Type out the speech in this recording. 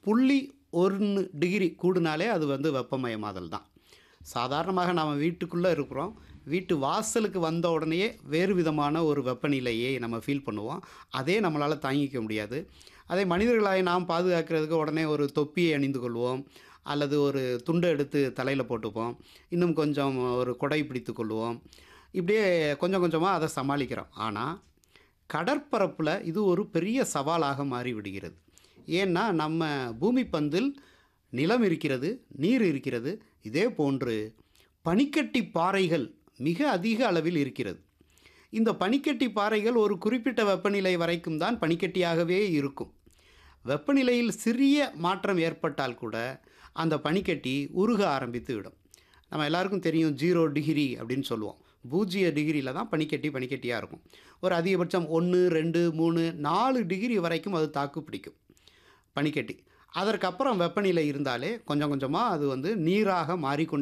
புள்ளி ஒன்று டிகிரி கூடுனாலே அது வந்து வெப்பமயமாதல் தான் சாதாரணமாக நாம் வீட்டுக்குள்ளே இருக்கிறோம் வீட்டு வாசலுக்கு வந்த உடனேயே வேறு விதமான ஒரு வெப்பநிலையை நம்ம ஃபீல் பண்ணுவோம் அதே நம்மளால் தாங்கிக்க முடியாது அதே மனிதர்களாய் நாம் பாதுகாக்கிறதுக்கு உடனே ஒரு தொப்பியை அணிந்து கொள்வோம் அல்லது ஒரு துண்டை எடுத்து தலையில் போட்டுப்போம் இன்னும் கொஞ்சம் ஒரு கொடை பிடித்து கொள்வோம் இப்படியே கொஞ்சம் கொஞ்சமாக அதை சமாளிக்கிறோம் ஆனால் கடற்பரப்பில் இது ஒரு பெரிய சவாலாக மாறிவிடுகிறது ஏன்னா நம்ம பூமி பந்தில் நிலம் இருக்கிறது நீர் இருக்கிறது இதே போன்று பனிக்கட்டி பாறைகள் மிக அதிக அளவில் இருக்கிறது இந்த பனிக்கட்டி பாறைகள் ஒரு குறிப்பிட்ட வெப்பநிலை வரைக்கும் தான் பனிக்கட்டியாகவே இருக்கும் வெப்பநிலையில் சிறிய மாற்றம் ஏற்பட்டால் கூட அந்த பனிக்கட்டி உருக ஆரம்பித்து விடும் நம்ம எல்லாருக்கும் தெரியும் ஜீரோ டிகிரி அப்படின்னு சொல்லுவோம் பூஜ்ஜிய டிகிரியில் தான் பனிக்கட்டி பனிக்கட்டியாக இருக்கும் ஒரு அதிகபட்சம் ஒன்று ரெண்டு மூணு நாலு டிகிரி வரைக்கும் அது தாக்கு பிடிக்கும் பனிக்கட்டி அதற்கப்புறம் வெப்பநிலை இருந்தாலே கொஞ்சம் கொஞ்சமாக அது வந்து நீராக மாறிக்கொண்டே